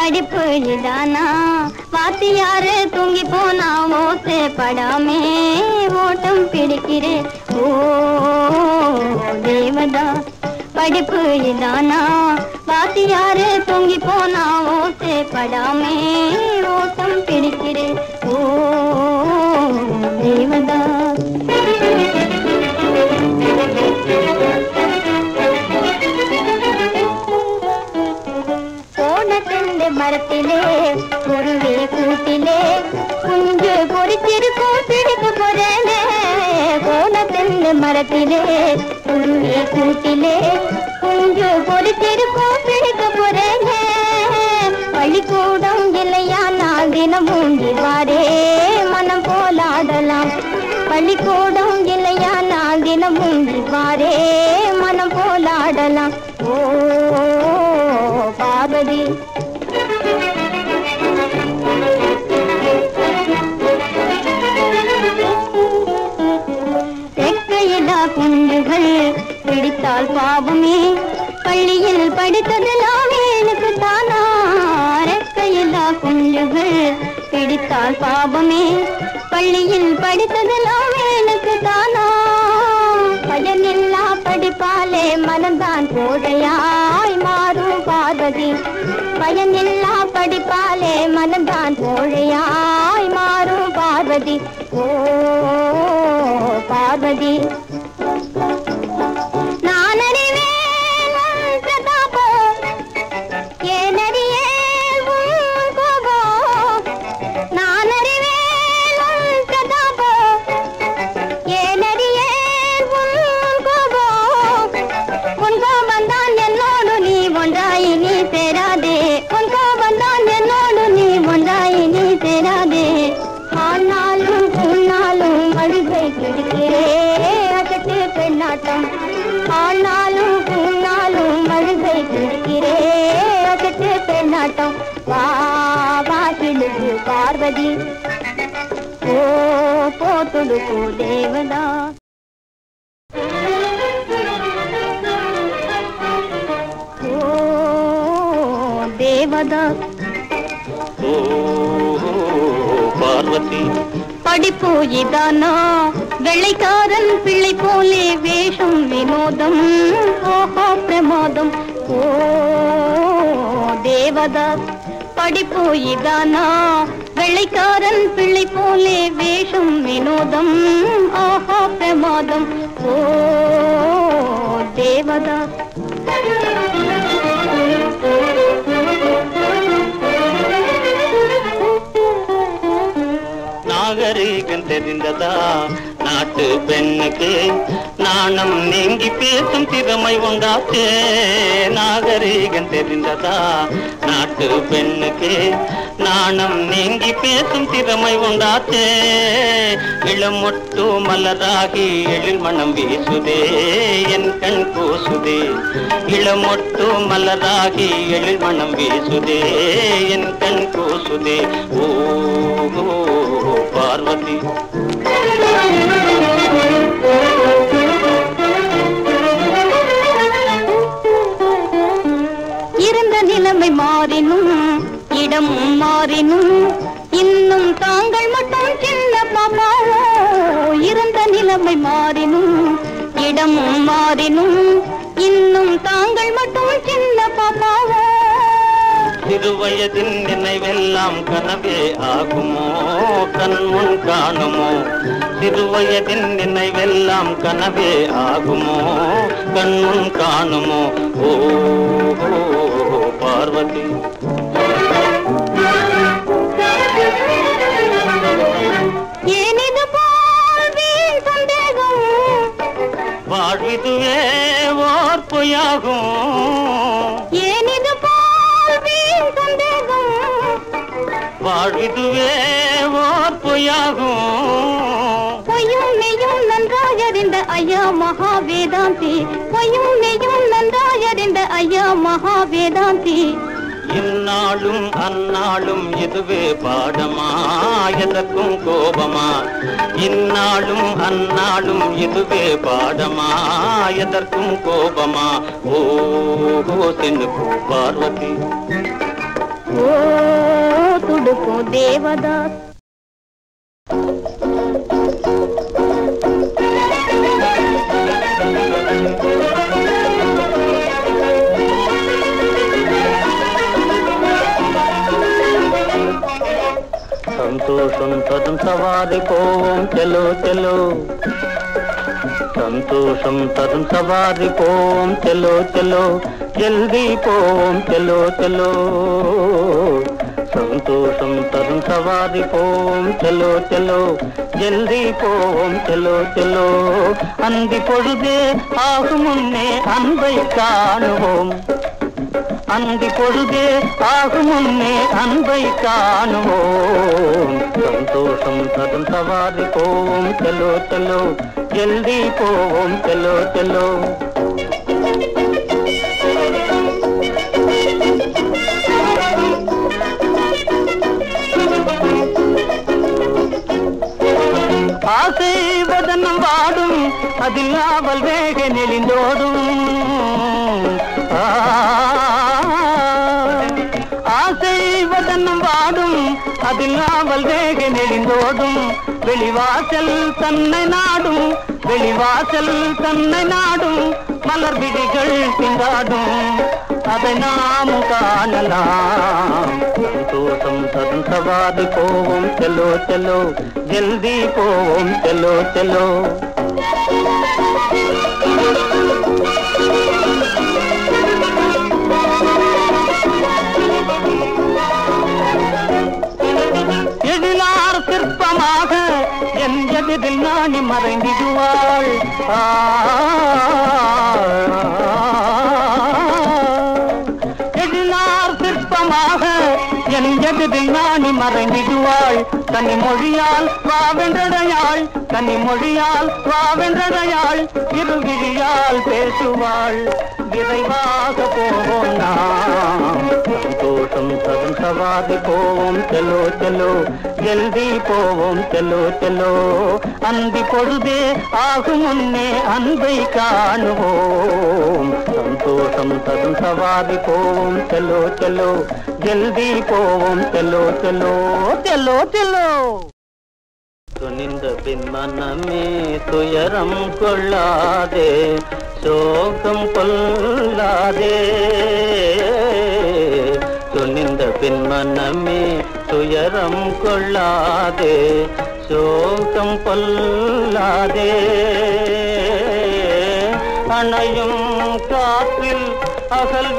படிப்பு இதானா வாத்தியாரு தூங்கி போனா ஓசை படாமே ஓட்டம் பிடிக்கிறேன் ஓ தேவதா படிப்பு இதானா வாத்தியாரு தூங்கி போனா ஓசை படாமே ஓட்டம் பிடிக்கிறேன் ஓ தேவதா கோணத்தண்டு மரத்திலே குருவி கூட்டிலே குஞ்சு பொறிச்சிருக்கும் பிடிக்க போறேனே கோணத்தண்டு மரத்திலே குருவி கூட்டிலே குஞ்சு பொறிச்சிருக்கும் பிடிக்க போறேனே பள்ளிக்கூடம் இல்லையா நான் தினமும் வாரே மனம் போலாடலாம் பள்ளிக்கூடம் இல்லையா நான் தினமும் வாரே மனம் போலாடலாம் ஓ பார்வதி தெற்கையிலா குண்டுகள் பிடித்தால் பாவமே பள்ளியில் படித்ததெல்லாம் எனக்கு தானா ரெக்கையில்லா குஞ்சுகள் பிடித்தால் பாவமே பள்ளியில் படித்ததெல்லாம் எனக்கு தானா பயனில்லா படிப்பாலே மனந்தான் கோழையாய் மாறும் பார்வதி பயனில்லா படிப்பாலே மனந்தான் கோழையாய் மாறும் பார்வதி ஓ பார்வதி நான் அறிவேன் உன் பிரதாபம். ஏன் அறியேன் உன் கோபம்? நான் அறிவேன் உன் பிரதாபம். ஏன் அறியேன் உன் கோபம்? உன் கோபந்தான் என்னோடு நீ ஒன்றாய் நீ சேராதே உன் கோபந்தான் என்னோடு நீ ஒன்றாய் நீ சேராதே ஆனாலும் உன்னாலும் அழுகை பிடிக்கிறே அகட்டு பெண்ணாட்டம் ஆனாலும் உன்னாலும் அழுகை பிடிக்கிறே அகட்டு பெண்ணாட்டம் வா வா கிழுகு பார்வதி ஓ போத்துடுக்கு தேவதா ஓ தேவதா ஓ பார்வதி படிப்பு இதானா வெள்ளைக்காரன் பிள்ளை போலே வேஷம் வினோதம் ஓஹோ பிரமாதம் ஓ தேவதாஸ் படிப்பு இதானா வெள்ளைக்காரன் பிள்ளை போலே வேஷம் வினோதம் ஓஹோ பிரமாதம் ஓ தேவதாஸ் நாகரீகம் தெரிந்ததா நாட்டு பெண்ணுக்கு நாணம் நீங்கி பேசும் திறமை உண்டாச்சே நாகரீகம் தெரிந்ததா நாட்டு பெண்ணுக்கு நாணம் நீங்கி பேசும் திறமை உண்டாச்சே இளமொட்டு மலராகி எழில் மனம் வீசுதே என் கண் கூசுதே இளமொட்டு மலராகி எழில் மனம் வீசுதே என் கண் கூசுதே ஓ ஓ, பார்வதி இருந்த நிலைமை மாறினும் இடம் மாறினும் இன்னும் தாங்கள் மட்டும் சின்ன பாப்பாவோ இருந்த நிலைமை மாறினும் இடம் மாறினும் இன்னும் தாங்கள் மட்டும் சின்ன பாப்பாவோ சிறு வயதின் நினைவெல்லாம் கனவே ஆகுமோ கண் முன் காணுமோ சிறு வயதின் நினைவெல்லாம் கனவே ஆகுமோ கண் முன் காணுமோ ஓ ஓ, பார்வதி ஏனிது போல் வீண் சந்தேகம் வாழ்விதுவே ஓர் பொய்யாகும் ஏனிது போல் வீண் சந்தேகம் வாழ்விதுவே ஓர் பொய்யாகும் பொய்யும் மெய்யும் நன்றாயறிந்த ஐயா மகாவேதாந்தி பொய்யும் மெய்யும் நன்றாயறிந்த ஐயா மகாவேதாந்தி இந்நாளும் அந்நாளும் இதுவே பாடமா எதற்கும் கோபமா இந்நாளும் அந்நாளும் இதுவே பாடமா எதற்கும் கோபமா ஓ சென்னு பார்வதி ఓ తుడుపు దేవదాస్ సంతోషం తదం సవారి పోం చెలో చెలో సంతోషం తదం సవారి పోం చెలో చెలో జల్దీ పోం చెలో చెలో సంతోషం తரும் சவாரி போம் செல்லோ செல்லோ ஜல்தி போவோம் செல்லோ செல்லோ அந்தி பொழுதே ஆகும் முன்னே அன்பை காணுவோம் அந்தி பொழுதே ஆகும் முன்னே அன்பை காணுவோம் சந்தோஷம் தரும் சவாரி போவோம் செல்லோ செல்லோ ஜல்தி போவோம் செல்லோ செல்லோ ஆசை வதனம் வாடும் அதில் ஆவல் வேக நெளிந்தோடும் ஆ, ஆசை வதனம் வாடும் அதில் ஆவல் வேக நெளிந்தோடும் வெளிவாசல் தன்னை நாடும் வெளிவாசல் தன்னை நாடும் மலர் விழிகள் திண்டாடும் அதை நாமும் காணலாம் சந்தோஷம் தரும் சவாரி போவோம் செல்லோ செல்லோ ஜல்தி போவோம் செல்லோ செல்லோ எழிலார் சிற்பமாக என் எதிரில் நாணி மறைந்திடுவாள் ஆ, எழிலார் சிற்பமாக என் எதிரில் நாணி மறைந்திடுவாள் கனி மொழியால் வாவென்றடையாள் கனி மொழியால் வாவென்றடையாள் இருவிழியால் பேசுவாள் விரைவாக போவோம் நாம் சந்தோஷம் தரும் சவாரி போவோம் செல்லோ செல்லோ ஜல்தி போவோம் செல்லோ செல்லோ அந்தி பொழுதே ஆகும் முன்னே அன்பை காணுவோம் சந்தோஷம் தரும் சவாரி போவோம் செல்லோ செல்லோ ஜல்தி போவோம் செல்லோ செல்லோ செல்லோ செல்லோ துணிந்த பின் மனமே துயரம் கொள்ளாதே சோகம் கொள்ளாதே துணிந்த பின் மனமே துயரம் கொள்ளாதே சோகம் கொள்ளாதே அணையும் காற்றில் அகல்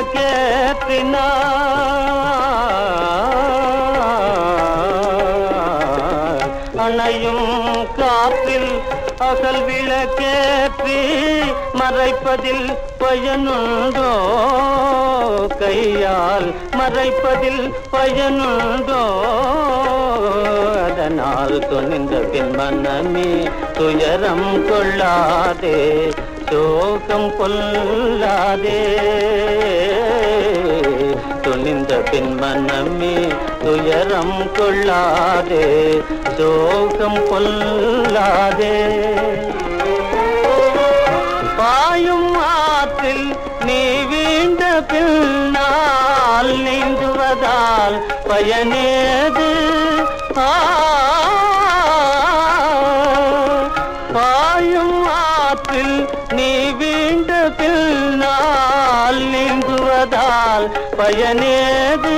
விளக்கேற்றினார் அணையும் காற்றில் அகல் விளக்கேற்றி மறைப்பதில் பயனுண்டோ கையால் மறைப்பதில் பயனுண்டோ அதனால் துணிந்த பின் மனமே துயரம் கொள்ளாதே சோகம் கொள்ளாதே துணிந்த பின் மனமே துயரம் கொள்ளாதே சோகம் கொள்ளாதே பாயும் ஆற்றில் நீ வீண்ட பின்னால் நீந்துவதால் பயனேது ஆ, பாயும் ஆற்றில் நீ வீண்ட பின்னால் நீந்துவதால் பயனேது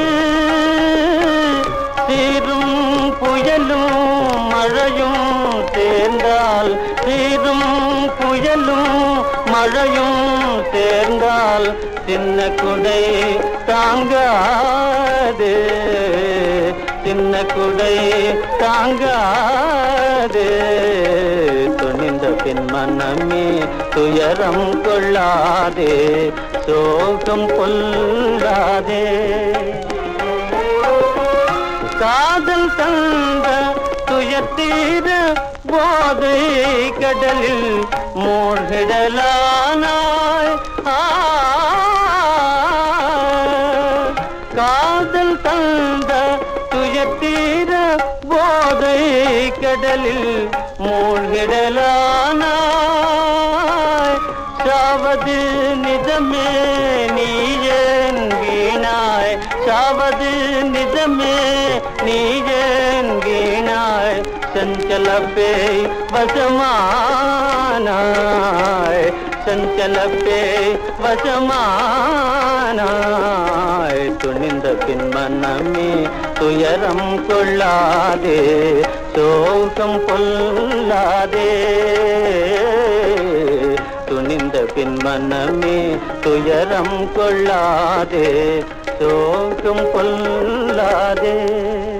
சீரும் புயலும் மழையும் சேர்ந்தால் சீரும் புயலும் மழையும் சேர்ந்தால் சின்ன குடை தாங்காது சின்ன குடை தாங்காது துணிந்த பின் மனமே துயரம் கொள்ளாதே சோகம் கொள்ளாதே காதல் தந்த துயத்தீர போதை கடலில் மூழ்கிடலானாய் ஆ, காதல் தந்த துயத்தீர போதை கடலில் மூழ்கிடலானாய் சாவது நிஜமே நீ ஏன் வீணாய் சாவது நிஜமே நீ ஏன் வீணாய் சஞ்சல பேய் வசமானாய் சஞ்சல பேய் வசமானாய் துணிந்த பின் மனமே துயரம் கொள்ளாதே சோகம் கொள்ளாதே துணிந்த பின் மனமே துயரம் கொள்ளாதே சோகம் கொள்ளாதே